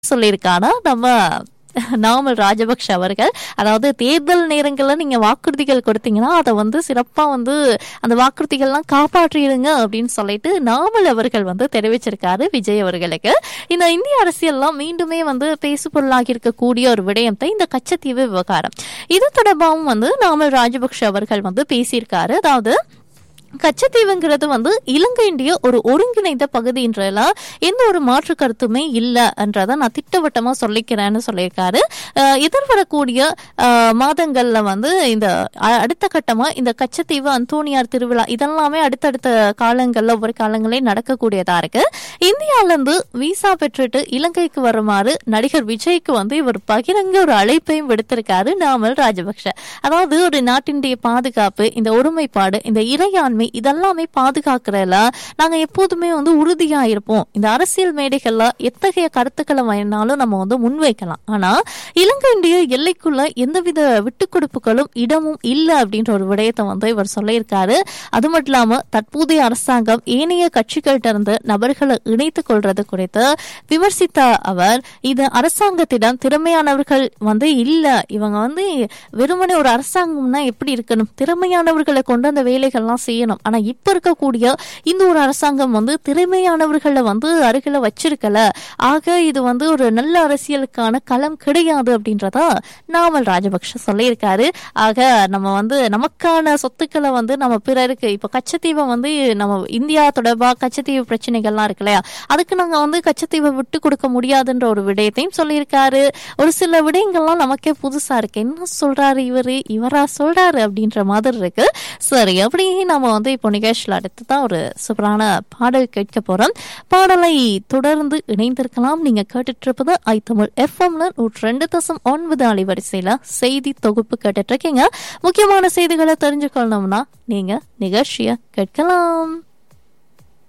சொல்லியிருக்கானா நம்ம நாமல் ராஜபக்ஷ அவர்கள் அதாவது தேர்தல் நேரங்கள்ல நீங்க வாக்குறுதிகள் கொடுத்தீங்கன்னா அதை வந்து சிறப்பா வந்து அந்த வாக்குறுதிகள்லாம் காப்பாற்றிடுங்க அப்படின்னு சொல்லிட்டு நாமல் அவர்கள் வந்து தெரிவிச்சிருக்காரு விஜய் அவர்களுக்கு இந்த இந்திய அரசியல்லாம் மீண்டுமே வந்து பேசு பொருளாகி இருக்கக்கூடிய ஒரு விடயத்தை இந்த கச்சத்தீவு விவகாரம் இது தொடர்பாகவும் வந்து நாமல் ராஜபக்ஷ அவர்கள் வந்து பேசியிருக்காரு அதாவது கச்சத்தீவுங்கிறது வந்து இலங்கையுடைய ஒரு ஒருங்கிணைந்த பகுதின்றதுல எந்த ஒரு மாற்று கருத்துமே இல்லை என்றதை நான் திட்டவட்டமா சொல்லிக்கிறேன்னு சொல்லியிருக்காரு அஹ் எதிர்வரக்கூடிய அஹ், மாதங்கள்ல வந்து இந்த அ- அடுத்த கட்டமா இந்த கச்சத்தீவு அந்தோனியார் திருவிழா இதெல்லாமே அடுத்தடுத்த காலங்கள்ல ஒவ்வொரு காலங்களையும் நடக்கக்கூடியதா இருக்கு இந்தியால இருந்து விசா பெற்றுட்டு இலங்கைக்கு வருமாறு நடிகர் விஜய்க்கு வந்து இவர் பகிரங்க ஒரு அழைப்பையும் விடுத்திருக்காரு நாமல் ராஜபக்ஷ அதாவது ஒரு நாட்டினுடைய பாதுகாப்பு இந்த ஒருமைப்பாடு இந்த இறையாண்மை இதெல்லாமே பாதுகாக்கிறதுல நாங்க எப்போதுமே வந்து உறுதியா இருப்போம் இந்த அரசியல் மேடைகள்ல எத்தகைய கருத்துக்களை வேணாலும் நம்ம வந்து முன்வைக்கலாம் ஆனா இலங்கையுடைய எல்லைக்குள்ள எந்தவித விட்டுக் கொடுப்புகளும் இடமும் இல்லை அப்படின்ற ஒரு விடயத்தை வந்து இவர் சொல்லியிருக்காரு அது மட்டும் இல்லாம தற்போதைய அரசாங்கம் ஏனைய கட்சிகள்கிட்ட இருந்து நபர்களை இணைத்துக் கொள்றது குறித்து விமர்சித்த அவர் இது அரசாங்கத்திடம் திறமையானவர்கள் வந்து இல்ல இவங்க வந்து வெறுமனே ஒரு அரசாங்கம்னா எப்படி இருக்கணும் திறமையானவர்களை கொண்டு அந்த வேலைகள்லாம் செய்யணும் ஆனா இப்ப இருக்கக்கூடிய இந்த ஒரு அரசாங்கம் வந்து திறமையானவர்களை வந்து அருகில வச்சிருக்கல ஆக இது வந்து ஒரு நல்ல அரசியலுக்கான களம் கிடையாது அப்படின்றதா நாமல் ராஜபக்ஷ சொல்லியிருக்காரு ஆக நம்ம வந்து நமக்கான சொத்துக்களை வந்து நம்ம பிறருக்கு இப்ப கச்சத்தீவை வந்து நம்ம இந்தியா தொடர்பா கச்சத்தீவு பிரச்சனைகள்லாம் இருக்கு இல்லையா அதுக்கு நாங்க வந்து கச்சத்தீவை விட்டு கொடுக்க முடியாதுன்ற ஒரு விடயத்தையும் சொல்லியிருக்காரு ஒரு சில விடயங்கள்லாம் நமக்கே புதுசா இருக்கு என்ன சொல்றாரு இவரு இவரா சொல்றாரு அப்படின்ற மாதிரி இருக்கு சரி அப்படி நம்ம வந்து இப்போ நிகழ்ச்சியில் அடுத்து தான் ஒரு சூப்பரான பாடல் கேட்க போறோம் பாடலை தொடர்ந்து இணைந்திருக்கலாம் நீங்க கேட்டுட்டு இருப்பது ஐ தமிழ் எஃப்எம்ல நூற்றி ரெண்டு தசம் ஒன்பது அலைவரிசையில செய்தி தொகுப்பு கேட்டுட்டு இருக்கீங்க முக்கியமான செய்திகளை தெரிஞ்சுக்கணும்னா நீங்க நிகழ்ச்சியை கேட்கலாம்